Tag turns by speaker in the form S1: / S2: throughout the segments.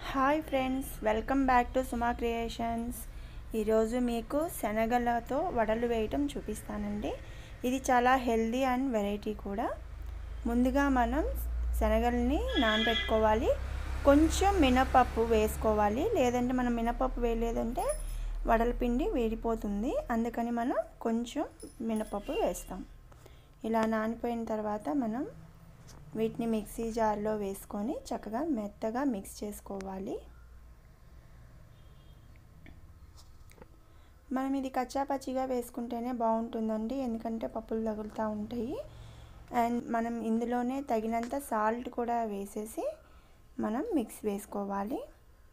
S1: hi friends welcome back to Suma creations ఈరోజు మీకు శనగలతో వడలు వేయటం చూపిస్తానండి ఇది చాలా హెల్దీ అండ్ వెరైటీ కూడా ముందుగా మనం శనగల్ని నానబెట్టుకోవాలి కొంచెం మినపప్పు వేసుకోవాలి లేదంటే మనం మినపప్పు వేయలేదంటే వడల పిండి వేడిపోతుంది అందుకని మనం కొంచెం మినపప్పు వేస్తాం ఇలా నానిపోయిన తర్వాత మనం వీటిని మిక్సీ జార్లో వేసుకొని చక్కగా మెత్తగా మిక్స్ చేసుకోవాలి మనం ఇది కచ్చా పచ్చిగా వేసుకుంటేనే బాగుంటుందండి ఎందుకంటే పప్పులు తగులుతూ ఉంటాయి అండ్ మనం ఇందులోనే తగినంత సాల్ట్ కూడా వేసేసి మనం మిక్స్ వేసుకోవాలి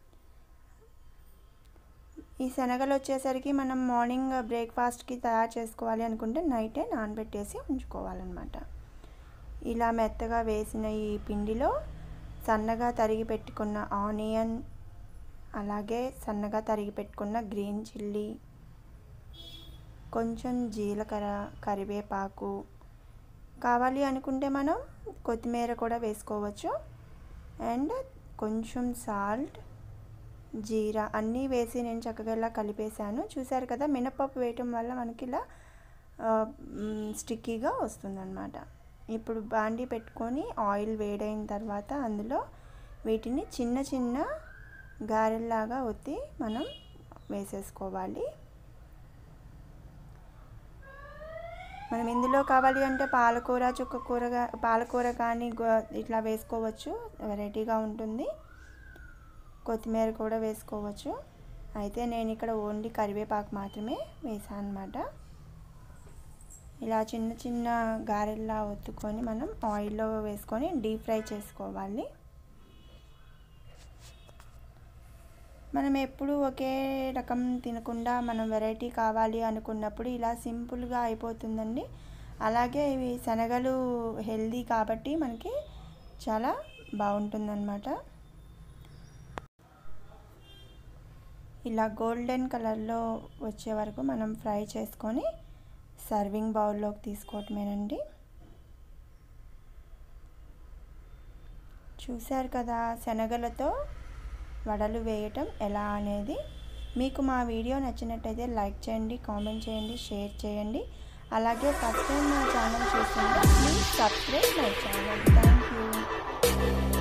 S1: ఈ శనగలు వచ్చేసరికి మనం మార్నింగ్ బ్రేక్ఫాస్ట్కి తయారు చేసుకోవాలి అనుకుంటే నైటే నానబెట్టేసి ఉంచుకోవాలన్నమాట ఇలా మెత్తగా వేసిన ఈ పిండిలో సన్నగా తరిగి పెట్టుకున్న ఆనియన్ అలాగే సన్నగా తరిగి పెట్టుకున్న గ్రీన్ చిల్లీ కొంచెం జీలకర్ర కరివేపాకు కావాలి అనుకుంటే మనం కొత్తిమీర కూడా వేసుకోవచ్చు అండ్ కొంచెం సాల్ట్ జీరా అన్నీ వేసి నేను చక్కగా ఇలా కలిపేశాను చూసారు కదా మినపప్పు వేయటం వల్ల మనకి ఇలా స్టిక్కీగా వస్తుందన్నమాట ఇప్పుడు బాండీ పెట్టుకొని ఆయిల్ వేడైన తర్వాత అందులో వీటిని చిన్న చిన్న గారెల్లాగా ఒత్తి మనం వేసేసుకోవాలి మనం ఇందులో కావాలి అంటే పాలకూర చుక్కకూర పాలకూర కానీ ఇట్లా వేసుకోవచ్చు వెరైటీగా ఉంటుంది కొత్తిమీర కూడా వేసుకోవచ్చు అయితే నేను ఇక్కడ ఓన్లీ కరివేపాకు మాత్రమే వేసాను అనమాట ఇలా చిన్న చిన్న గారెల్లా ఒత్తుకొని మనం ఆయిల్లో వేసుకొని డీప్ ఫ్రై చేసుకోవాలి మనం ఎప్పుడు ఒకే రకం తినకుండా మనం వెరైటీ కావాలి అనుకున్నప్పుడు ఇలా సింపుల్గా అయిపోతుందండి అలాగే ఇవి శనగలు హెల్దీ కాబట్టి మనకి చాలా బాగుంటుందన్నమాట ఇలా గోల్డెన్ కలర్లో వచ్చే వరకు మనం ఫ్రై చేసుకొని సర్వింగ్ బౌల్లోకి తీసుకోవటమేనండి చూశారు కదా శనగలతో వడలు వేయటం ఎలా అనేది మీకు మా వీడియో నచ్చినట్టయితే లైక్ చేయండి కామెంట్ చేయండి షేర్ చేయండి అలాగే ఫస్ట్ టైం నా ఛానల్ చూస్తుంటే please subscribe my channel thank you